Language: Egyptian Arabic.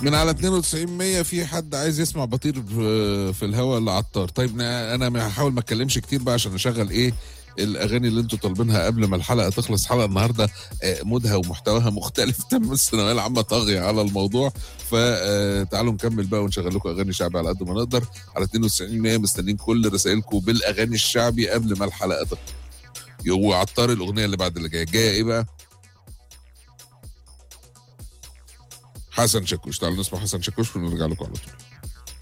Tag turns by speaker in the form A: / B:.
A: من على 92 100 في حد عايز يسمع بطير في في الهواء العطار طيب نا- انا هحاول ما اتكلمش كتير بقى عشان اشغل ايه الاغاني اللي انتوا طالبينها قبل ما الحلقه تخلص حلقه النهارده آه، مودها ومحتواها مختلف تم الثانويه العامه طاغيه على الموضوع فتعالوا نكمل بقى ونشغل لكم اغاني شعبي على قد ما نقدر على 92 100 مستنيين كل رسائلكم بالاغاني الشعبي قبل ما الحلقه تخلص يو عطار الاغنيه اللي بعد اللي جايه جايه ايه بقى حسن شاكوش تعالوا نسمع حسن شاكوش ونرجع لكم على طول